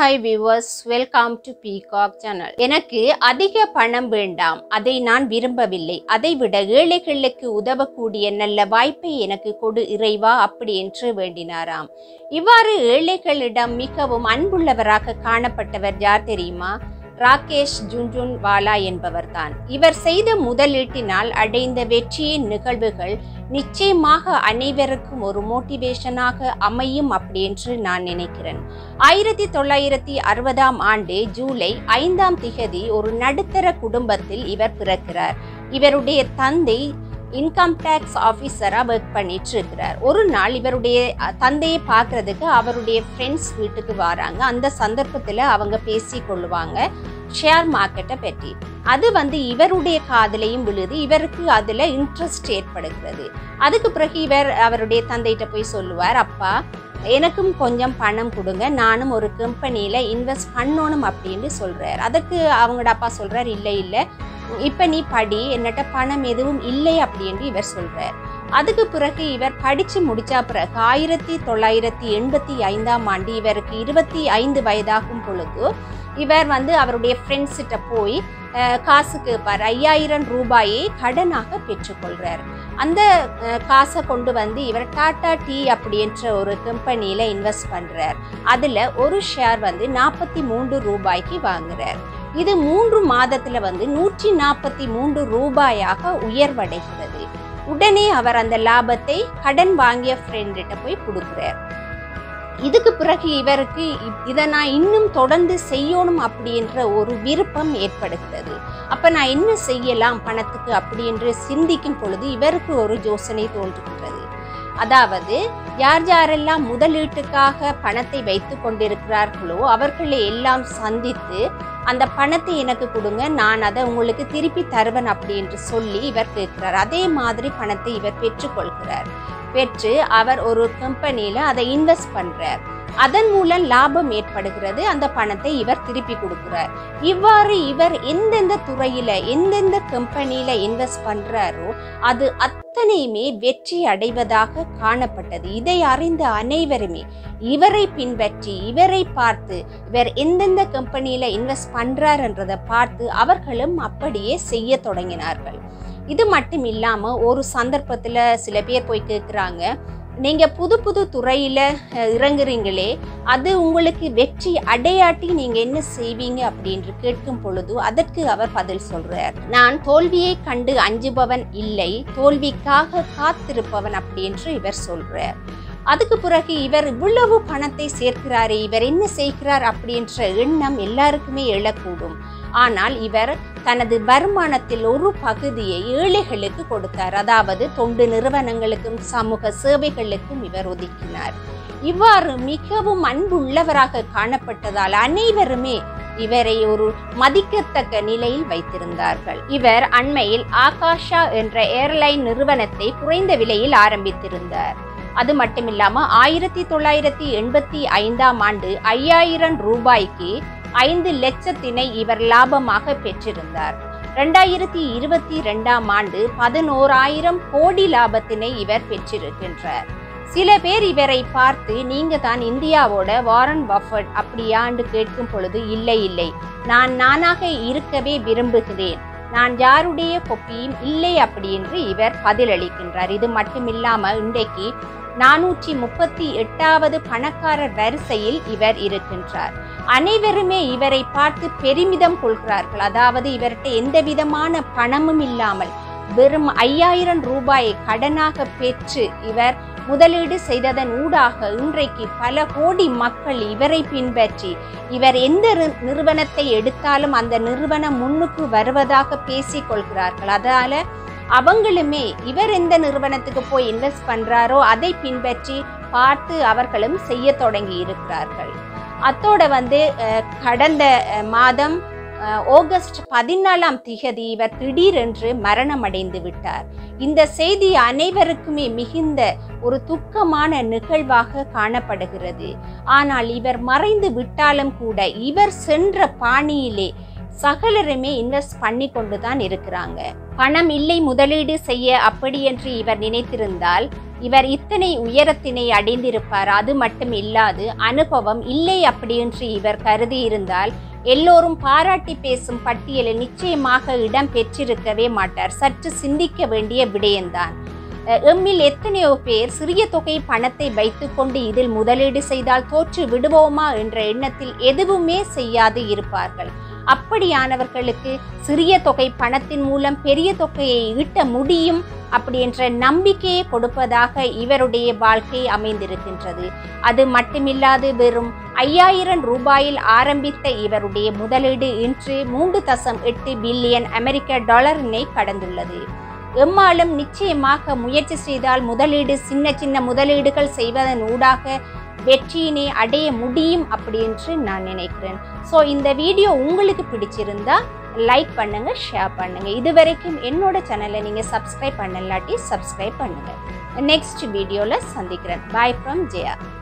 hi viewers welcome to peacock channel எனக்கு அதிக பணம் வேண்டாம் அதை நான் விரும்பவில்லை அதைவிட ஏழைகளுக்கு உதவக்கூடிய நல்ல வாய்ப்பை எனக்கு கொடு இறைவா அப்படி என்று வேண்டினாராம் இவ்வாறு ஏழைகளிடம் மிகவும் அன்புள்ளவராக காணப்பட்டவர் யார் தெரியுமா ராகேஷ் ஜுன்ஜுன்வாலா என்பவர்தான் இவர் செய்த முதலீட்டினால் அடைந்த வெற்றியின் நிகழ்வுகள் நிச்சயமாக அனைவருக்கும் ஒரு மோட்டிவேஷனாக அமையும் அப்படி என்று நான் நினைக்கிறேன் ஆயிரத்தி தொள்ளாயிரத்தி அறுபதாம் ஆண்டு ஜூலை ஐந்தாம் திகதி ஒரு நடுத்தர குடும்பத்தில் இவர் பிறக்கிறார் இவருடைய தந்தை இன்கம் டேக்ஸ் ஆஃபீஸராக ஒர்க் பண்ணிட்டு இருக்கிறார் ஒரு நாள் இவருடைய அஹ், தந்தையை பார்க்கறதுக்கு அவருடைய ஃப்ரெண்ட்ஸ் வீட்டுக்கு வராங்க அந்த சந்தர்ப்பத்தில் அவங்க பேசி கொள்ளுவாங்க ஷேர் மார்க்கெட்டை பற்றி அது வந்து இவருடைய காதலையும் விழுது இவருக்கு அதில் இன்ட்ரெஸ்ட் ஏற்படுகிறது அதுக்கு பிறகு இவர் அவருடைய தந்தைகிட்ட போய் சொல்லுவார் அப்பா எனக்கும் கொஞ்சம் பணம் கொடுங்க நானும் ஒரு கம்பெனியில் இன்வெஸ்ட் பண்ணணும் அப்படின்னு சொல்கிறார் அதுக்கு அவங்களோட அப்பா சொல்கிறார் இல்லை இல்லை இப்போ நீ படி என்னட்ட பணம் எதுவும் இல்லை அப்படின்னு இவர் சொல்கிறார் அதுக்கு பிறகு இவர் படித்து முடிச்ச பிறகு ஆயிரத்தி தொள்ளாயிரத்தி எண்பத்தி ஐந்தாம் ஆண்டு இவருக்கு இருபத்தி ஐந்து வயதாகும் பொழுது இவர் வந்து அவருடைய ஃப்ரெண்ட்ஸ்கிட்ட போய் அஹ், காசு கேட்பார் ஐயாயிரம் ரூபாயை கடனாக பெற்றுக்கொள்கிறார் அந்த அஹ், காசை கொண்டு வந்து இவர் டாடா டீ அப்படின்ற ஒரு கம்பெனியில் இன்வெஸ்ட் பண்ணுறார் அதில் ஒரு ஷேர் வந்து நாற்பத்தி மூன்று ரூபாய்க்கு வாங்குறார் இது மூன்று மாதத்துல வந்து நூற்றி நாற்பத்தி மூன்று ரூபாயாக உயர்வடைகிறது உடனே அவர் அந்த லாபத்தை கடன் வாங்கிய ஃப்ரெண்ட்கிட்ட போய் கொடுக்குறார் இதுக்கு பிறகு இவருக்கு இ- இதை நான் இன்னும் தொடர்ந்து செய்யணும் அப்படின்ற ஒரு விருப்பம் ஏற்படுகிறது அப்ப நான் என்ன செய்யலாம் பணத்துக்கு அப்படி என்று சிந்திக்கும் பொழுது இவருக்கு ஒரு யோசனை தோன்றுகிறது அதாவது யார் யாரெல்லாம் முதலீட்டுக்காக பணத்தை வைத்து கொண்டிருக்கிறார்களோ அவர்களை எல்லாம் சந்தித்து அந்த பணத்தை எனக்கு கொடுங்க நான் அதை உங்களுக்கு திருப்பி தருவேன் அப்படி என்று சொல்லி இவர் கேட்கிறார் அதே மாதிரி பணத்தை இவர் பெற்றுக்கொள்கிறார் பெற்று அவர் ஒரு கம்பெனியில அதை இன்வெஸ்ட் பண்றார் அதன் மூலம் லாபம் ஏற்படுகிறது அந்த பணத்தை இவர் திருப்பி கொடுக்கிறார் இவ்வாறு இவர் எந்தெந்த துறையில எந்தெந்த கம்பெனியில இன்வெஸ்ட் பண்றாரோ அது அத்தனையுமே வெற்றி அடைவதாக காணப்பட்டது இதை அறிந்த அனைவருமே இவரை பின்பற்றி இவரை பார்த்து இவர் எந்தெந்த கம்பெனியில இன்வெஸ்ட் பண்றாருன்றதை பார்த்து அவர்களும் அப்படியே செய்ய தொடங்கினார்கள் இது மட்டும் இல்லாம ஒரு சந்தர்ப்பத்துல சில பேர் போய் கேட்குறாங்க நீங்க புது புது துறையில அஹ், இறங்குறீங்களே அது உங்களுக்கு வெற்றி அடையாட்டி நீங்க என்ன செய்வீங்க அப்படின்னு கேட்கும் பொழுது அதற்கு அவர் பதில் சொல்றார் நான் தோல்வியை கண்டு அஞ்சுபவன் இல்லை தோல்விக்காக காத்திருப்பவன் அப்படின்னு இவர் சொல்றார் அதுக்கு பிறகு இவர் இவ்வளவு பணத்தை சேர்க்கிறாரே இவர் என்ன செய்கிறார் அப்படின்ற எண்ணம் எல்லாருக்குமே எழக்கூடும் ஆனால் இவர் தனது வருமானத்தில் ஒரு பகுதியை ஏழைகளுக்கு கொடுத்தார் அதாவது தொண்டு நிறுவனங்களுக்கும் சமூக சேவைகளுக்கும் இவர் ஒதுக்கினார் இவ்வாறு மிகவும் அன்புள்ளவராக காணப்பட்டதால் அனைவருமே இவரை ஒரு மதிக்கத்தக்க நிலையில் வைத்திருந்தார்கள் இவர் அண்மையில் ஆகாஷா என்ற ஏர்லைன் நிறுவனத்தை குறைந்த விலையில் ஆரம்பித்திருந்தார் அது மட்டுமில்லாம ஆயிரத்தி தொள்ளாயிரத்தி எண்பத்தி ஐந்தாம் ஆண்டு ஐயாயிரம் ரூபாய்க்கு ஐந்து லட்சத்தினை இவர் லாபமாக பெற்றிருந்தார் ரெண்டாயிரத்தி இருபத்தி ரெண்டாம் ஆண்டு பதினோராயிரம் கோடி லாபத்தினை இவர் பெற்றிருக்கின்றார் சில பேர் இவரை பார்த்து நீங்க தான் இந்தியாவோட வாரன் பஃபட் அப்படியாண்டு கேட்கும் பொழுது இல்லை இல்லை நான் நானாக இருக்கவே விரும்புகிறேன் நான் யாருடைய கொப்பியும் இல்லை அப்படி என்று இவர் பதிலளிக்கின்றார் இது மட்டுமில்லாம இன்றைக்கு நானூற்றி முப்பத்தி எட்டாவது பணக்காரர் வரிசையில் இவர் இருக்கின்றார் அனைவருமே இவரை பார்த்து பெருமிதம் கொள்கிறார்கள் அதாவது இவர்கிட்ட எந்த விதமான பணமும் இல்லாமல் வெறும் ஐயாயிரம் ரூபாயை கடனாக பெற்று இவர் முதலீடு செய்ததன் ஊடாக இன்றைக்கு பல கோடி மக்கள் இவரை பின்பற்றி இவர் எந்த நிறு- நிறுவனத்தை எடுத்தாலும் அந்த நிறுவனம் முன்னுக்கு வருவதாக பேசிக் கொள்கிறார்கள் அதால அவங்களுமே இவர் எந்த நிறுவனத்துக்கு போய் இன்வெஸ்ட் பண்றாரோ அதை பின்பற்றி பார்த்து அவர்களும் செய்ய தொடங்கி இருக்கிறார்கள் அத்தோட வந்து அஹ், கடந்த அஹ், மாதம் அஹ், ஆகஸ்ட் பதினாலாம் திகதி இவர் திடீரென்று மரணமடைந்து விட்டார் இந்த செய்தி அனைவருக்குமே மிகுந்த ஒரு துக்கமான நிகழ்வாக காணப்படுகிறது ஆனால் இவர் மறைந்து விட்டாலும் கூட இவர் சென்ற பாணியிலே சகலருமே இன்வெஸ்ட் பண்ணி கொண்டு தான் இருக்கிறாங்க பணம் இல்லை முதலீடு செய்ய அப்படி என்று இவர் நினைத்திருந்தால் இவர் இத்தனை உயரத்தினை அடைந்திருப்பார் அது மட்டும் இல்லாது அனுபவம் இல்லை அப்படி என்று இவர் கருதி இருந்தால் எல்லோரும் பாராட்டி பேசும் பட்டியலில் நிச்சயமாக இடம் பெற்றிருக்கவே மாட்டார் சற்று சிந்திக்க வேண்டிய விடயம்தான் அஹ் எம்மில் எத்தனையோ பேர் சிறிய தொகை பணத்தை வைத்துக்கொண்டு இதில் முதலீடு செய்தால் தோற்று விடுவோமா என்ற எண்ணத்தில் எதுவுமே செய்யாது இருப்பார்கள் அப்படியானவர்களுக்கு சிறிய தொகை பணத்தின் மூலம் பெரிய தொகையை ஈட்ட முடியும் அப்படி என்ற நம்பிக்கையை கொடுப்பதாக இவருடைய வாழ்க்கை அமைந்திருக்கின்றது அது மட்டுமில்லாது வெறும் ஐயாயிரம் ரூபாயில் ஆரம்பித்த இவருடைய முதலீடு இன்று மூன்று தசம் எட்டு பில்லியன் அமெரிக்க டாலரினை கடந்துள்ளது எம்மாலும் நிச்சயமாக முயற்சி செய்தால் முதலீடு சின்ன சின்ன முதலீடுகள் செய்வதன் ஊடாக வெற்றியினை அடைய முடியும் அப்படி என்று நான் நினைக்கிறேன் ஸோ இந்த வீடியோ உங்களுக்கு பிடிச்சிருந்தா லைக் பண்ணுங்க ஷேர் பண்ணுங்க இது வரைக்கும் என்னோட சேனலை நீங்க சப்ஸ்கிரைப் பண்ணலாட்டி சப்ஸ்கிரைப் பண்ணுங்க நெக்ஸ்ட் வீடியோல சந்திக்கிறேன் பாய் ஃப்ரம் ஜெயா